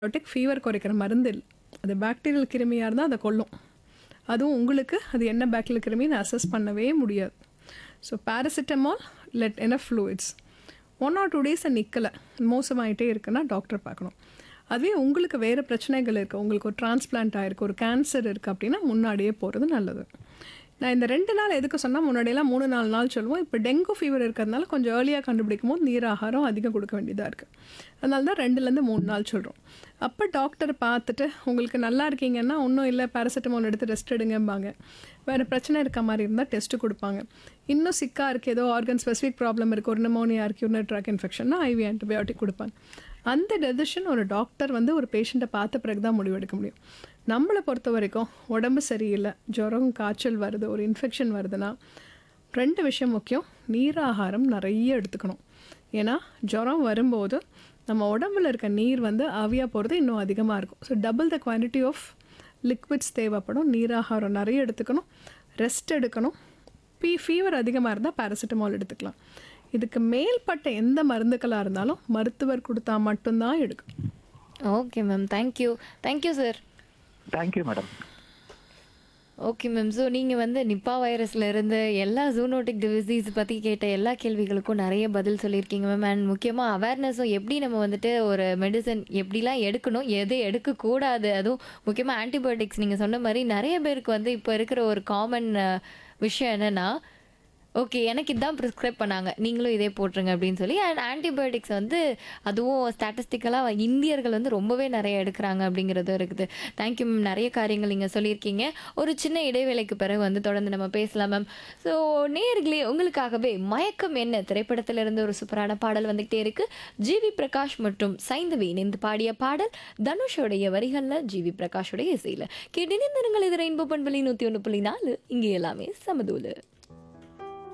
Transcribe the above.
antibiotic fever குறைக்கிற மருந்து இல்லை அது பாக்டீரியல் கிருமியாக இருந்தால் அதை கொல்லும் அதுவும் உங்களுக்கு அது என்ன பாக்டீரியல் கிருமின்னு அசஸ் பண்ணவே முடியாது so paracetamol let enough fluids one or two days நிற்கலை மோசமாயிட்டே இருக்குன்னா டாக்டர் பார்க்கணும் அதுவே உங்களுக்கு வேறு பிரச்சனைகள் இருக்குது உங்களுக்கு ஒரு டிரான்ஸ்பிளான்ட் ஆயிருக்கு ஒரு கேன்சர் இருக்குது அப்படின்னா முன்னாடியே போகிறது நல்லது நான் இந்த ரெண்டு நாள் எதுக்கு சொன்னால் முன்னாடியெல்லாம் மூணு நாலு நாள் சொல்லுவோம் இப்போ டெங்கு ஃபீவர் இருக்கிறதுனால கொஞ்சம் ஏர்லியாக கண்டுபிடிக்கும் போது நீர் ஆகாரம் அதிகம் கொடுக்க வேண்டியதாக இருக்குது அதனால தான் ரெண்டுலேருந்து மூணு நாள் சொல்கிறோம் அப்போ டாக்டர் பார்த்துட்டு உங்களுக்கு நல்லா இருக்கீங்கன்னா ஒன்றும் இல்லை பேராசிட்டமால் எடுத்து ரெஸ்ட் எடுங்கம்பாங்க வேறு பிரச்சனை இருக்க மாதிரி இருந்தால் டெஸ்ட்டு கொடுப்பாங்க இன்னும் சிக்காக இருக்குது ஏதோ ஆர்கன் ஸ்பெசிஃபிக் ப்ராப்ளம் இருக்குது ஒரு நிமோனியா இருக்குது யூரினரி ட்ராக் இன்ஃபெக்ஷன்னா ஐவி ஆன்டிபயோட்டிக் கொடுப்பாங்க அந்த டெசிஷன் ஒரு டாக்டர் வந்து ஒரு பேஷண்ட்டை பார்த்த பிறகு தான் முடிவெடுக்க முடியும் நம்மளை பொறுத்த வரைக்கும் உடம்பு சரியில்லை ஜுரம் காய்ச்சல் வருது ஒரு இன்ஃபெக்ஷன் வருதுன்னா ரெண்டு விஷயம் முக்கியம் நீராகாரம் நிறைய எடுத்துக்கணும் ஏன்னா ஜுரம் வரும்போது நம்ம உடம்புல இருக்க நீர் வந்து ஆவியாக போகிறது இன்னும் அதிகமாக இருக்கும் so double the quantity of liquids தேவைப்படும் நீராகாரம் நிறைய எடுத்துக்கணும் ரெஸ்ட் எடுக்கணும் பி ஃபீவர் அதிகமாக இருந்தால் பேராசிட்டமால் எடுத்துக்கலாம் இதுக்கு மேல்பட்ட எந்த மருந்துக்களாக இருந்தாலும் மருத்துவர் கொடுத்தா மட்டும்தான் எடுக்கணும் okay ma'am thank you thank you sir thank you madam okay ma'am so நீங்கள் வந்து நிப்பா வைரஸ்ல இருந்து எல்லா ஜூனோட்டிக் டிசீஸ் பற்றி கேட்ட எல்லா கேள்விகளுக்கும் நிறைய பதில் சொல்லியிருக்கீங்க மேம் அண்ட் முக்கியமாக அவேர்னஸும் எப்படி நம்ம வந்துட்டு ஒரு மெடிசன் எப்படிலாம் எடுக்கணும் எது எடுக்கக்கூடாது அதுவும் முக்கியமாக ஆன்டிபயோட்டிக்ஸ் நீங்கள் சொன்ன மாதிரி நிறைய பேருக்கு வந்து இப்போ இருக்கிற ஒரு காமன் விஷயம் என்னென்னா ஓகே எனக்கு இதான் ப்ரிஸ்கிரைப் பண்ணாங்க நீங்களும் இதே போட்டுருங்க அப்படின்னு சொல்லி அண்ட் ஆன்டிபயோட்டிக்ஸ் வந்து அதுவும் ஸ்டாட்டிஸ்டிக்கலாக இந்தியர்கள் வந்து ரொம்பவே நிறைய எடுக்கிறாங்க அப்படிங்கிறதும் இருக்குது தேங்க்யூ மேம் நிறைய காரியங்கள் நீங்கள் சொல்லியிருக்கீங்க ஒரு சின்ன இடைவேளைக்கு பிறகு வந்து தொடர்ந்து நம்ம பேசலாம் மேம் ஸோ நேர்களே உங்களுக்காகவே மயக்கம் என்ன திரைப்படத்திலிருந்து ஒரு சூப்பரான பாடல் வந்துகிட்டே இருக்கு ஜிவி பிரகாஷ் மற்றும் சைந்தவி இணைந்து பாடிய பாடல் தனுஷோடைய வரிகளில் ஜிவி பிரகாஷோடைய இசையில் கேட்டு இணைந்திருங்கள் இது ரெயின்போ பண்பலி நூற்றி ஒன்று புள்ளி நாலு இங்கே எல்லாமே சமதூலு